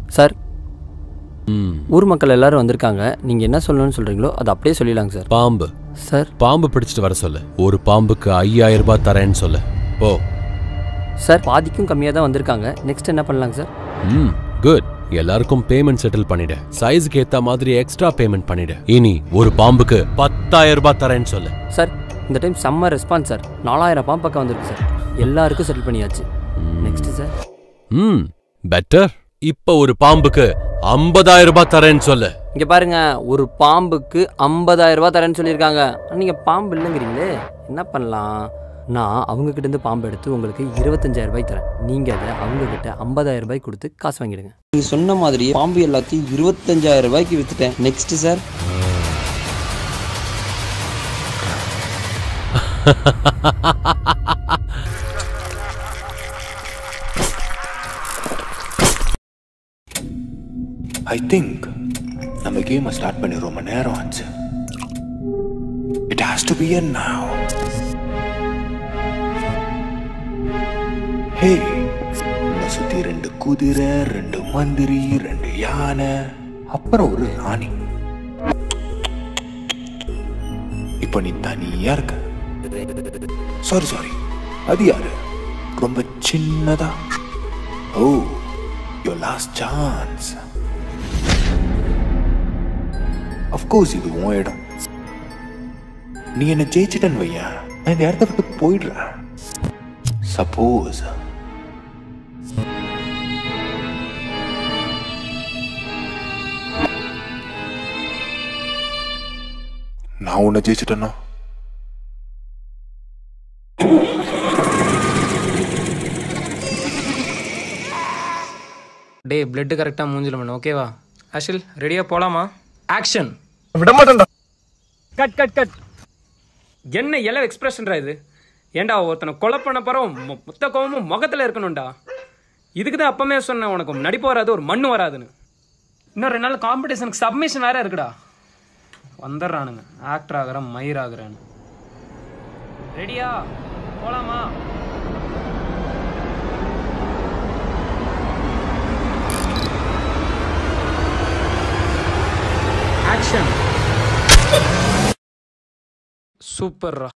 sir ம் ஊர் மக்கள் எல்லாரும் வந்திருக்காங்க நீங்கள் என்ன சொல்லணும்னு சொல்கிறீங்களோ அதை அப்படியே சொல்லிடலாங்க சார் பாம்பு சார் பாம்பு பிடிச்சிட்டு வர சொல்லு ஒரு பாம்புக்கு ஐயாயிரம் ரூபாய் தரேன்னு சொல்லு போ சார் பாதிக்கும் கம்மியாக தான் வந்திருக்காங்க நெக்ஸ்ட் என்ன பண்ணலாங்க சார் ம் குட் எல்லாருக்கும் பேமெண்ட் செட்டில் பண்ணிடு சைஸ்க்கு ஏத்த மாதிரி எக்ஸ்ட்ரா பேமெண்ட் பண்ணிடு இனி ஒரு பாம்புக்கு பத்தாயிரம் ரூபாய் தரேன்னு சொல்லு சார் இந்த டைம் செம்ம ரெஸ்பான்ஸ் சார் நாலாயிரம் பாம்பு பக்கம் வந்திருக்கு சார் எல்லாருக்கும் செட்டில் பண்ணியாச்சு நெக்ஸ்ட் சார் ம் பெட்டர் இப்ப ஒரு பாம்புக்கு ஐம்பதாயிரம் ரூபாய் தரேன்னு சொல்லு இங்கே பாருங்க ஒரு பாம்புக்கு 50000 ரூபாய் தரேன்னு சொல்லியிருக்காங்க நீங்கள் பாம்பு இல்லைங்கிறீங்களே என்ன பண்ணலாம் நான் அவங்க கிட்ட இருந்து பாம்பு எடுத்து உங்களுக்கு 25000 ரூபாய் தரேன் நீங்கள் அதை அவங்க கிட்ட 50000 ரூபாய் கொடுத்து காசு வாங்கிடுங்க நீங்கள் சொன்ன மாதிரியே பாம்பு எல்லாத்தையும் 25000 ரூபாய்க்கு வித்துட்டேன் நெக்ஸ்ட் சார் ஐ திங்க் நம்ம கேமை ஸ்டார்ட் பண்ணி ரொம்ப நேரம் ஆச்சு இட் ஹாஸ் டு பி என் now ஹே உன்னை சுத்தி ரெண்டு குதிரை ரெண்டு மந்திரி ரெண்டு யானை அப்புறம் ஒரு ராணி இப்போ நீ தனியா இருக்க சாரி சாரி அது யாரு ரொம்ப சின்னதா oh your last chance of course இது உன் இடம் நீ என்ன ஜெயிச்சிட்டன்னு வையன் நான் இந்த இடத்த விட்டு போயிடுறேன் சப்போஸ் நான் உன்னை ஜெயிச்சிட்டேன்னா டேய் பிளட் கரெக்டாக மூஞ்சில பண்ணு ஓகேவா ஆஷில் ரெடியாக போகலாமா ஆக்ஷன் விட மாட்டேன்டா கட் கட் கட் என்ன எல்லாம் எக்ஸ்பிரஷன்டா இது ஏன்டா ஒருத்தனை கொலை பண்ண பறம் மொத்த கோவமும் முகத்தில் இருக்கணும்டா இதுக்கு தான் அப்பமே சொன்னேன் உனக்கு நடிப்பு வராது ஒரு மண்ணு வராதுன்னு இன்னும் ரெண்டு நாள் காம்படிஷனுக்கு சப்மிஷன் வேற இருக்குடா வந்துடுறானுங்க ஆக்டர் ஆகிறேன் மயிர் ஆகிறேன்னு ரெடியா போலாமா ஆக்ஷன் சூப்பர்ரா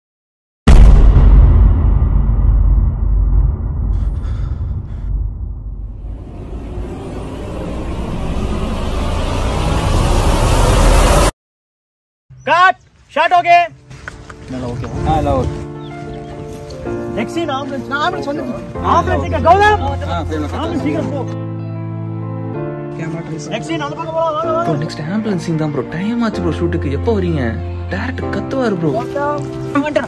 कट शॉट हो गए நல்லா ஓகே நல்லா ஓகே நெக்ஸ்ட் சீன் ஆம்புலன்ஸ் நான் ஆம்புலன்ஸ் வந்து ஆம்புலன்ஸ் இங்க கௌதம் ஆம்புலன்ஸ் சீக்கிரம் போ நெக்ஸ்ட் சீன் அந்த பக்கம் போலாம் வாங்க ப்ரோ நெக்ஸ்ட் ஆம்புலன்ஸ் சீன் தான் ப்ரோ டைம் ஆச்சு ப்ரோ ஷூட்டுக்கு எப்போ வரீங்க டேரக்டர் கத்துவாரு ப்ரோ வாங்க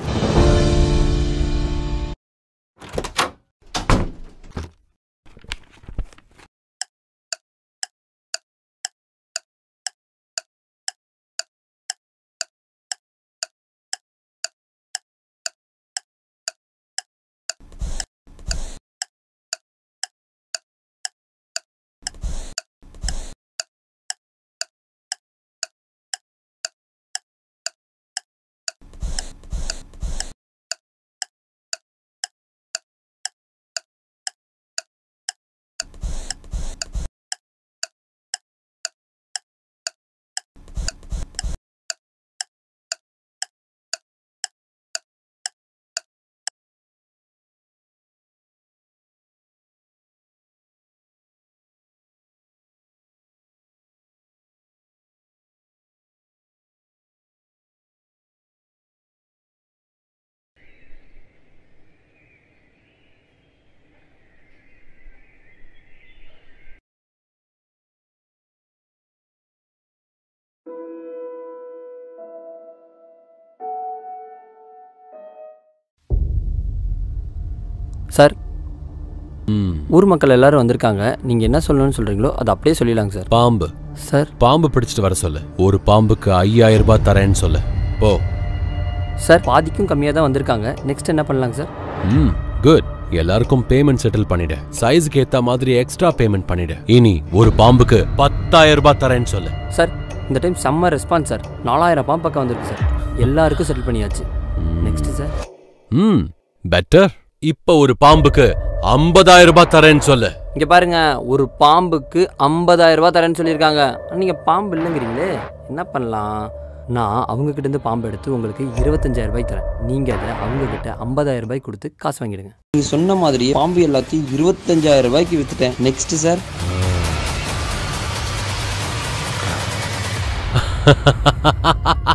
சார் ம் ஊர் மக்கள் எல்லாரும் வந்திருக்காங்க நீங்கள் என்ன சொல்லணும்னு சொல்கிறீங்களோ அதை அப்படியே சொல்லிடலாங்க சார் பாம்பு சார் பாம்பு பிடிச்சிட்டு வர சொல்லு ஒரு பாம்புக்கு ஐயாயிரம் ரூபாய் தரேன்னு சொல்லு போ சார் பாதிக்கும் கம்மியாக தான் வந்திருக்காங்க நெக்ஸ்ட் என்ன பண்ணலாங்க சார் ம் குட் எல்லாருக்கும் பேமெண்ட் செட்டில் பண்ணிடு சைஸ்க்கு ஏத்த மாதிரி எக்ஸ்ட்ரா பேமெண்ட் பண்ணிடு இனி ஒரு பாம்புக்கு பத்தாயிரம் ரூபாய் தரேன்னு சொல்லு சார் இந்த டைம் செம்ம ரெஸ்பான்ஸ் சார் நாலாயிரம் பாம்பு பக்கம் வந்திருக்கு சார் எல்லாருக்கும் செட்டில் பண்ணியாச்சு நெக்ஸ்ட் சார் ம் பெட்டர் இப்ப ஒரு பாம்புக்கு ஐம்பதாயிரம் ரூபாய் தரேன்னு சொல்லு இங்கே பாருங்க ஒரு பாம்புக்கு 50000 ரூபாய் தரேன்னு சொல்லியிருக்காங்க ஆனா நீங்கள் பாம்பு இல்லைங்கிறீங்களே என்ன பண்ணலாம் நான் அவங்கக்கிட்ட இருந்து பாம்பு எடுத்து உங்களுக்கு 25000 ரூபாய் தரேன் நீங்கள் அதை அவங்கக்கிட்ட 50000 ரூபாய் கொடுத்து காசு வாங்கிடுங்க நீங்க சொன்ன மாதிரியே பாம்பு எல்லாத்தையும் இருபத்தஞ்சாயிரம் ரூபாய்க்கு வித்துட்டேன் நெக்ஸ்ட் சார்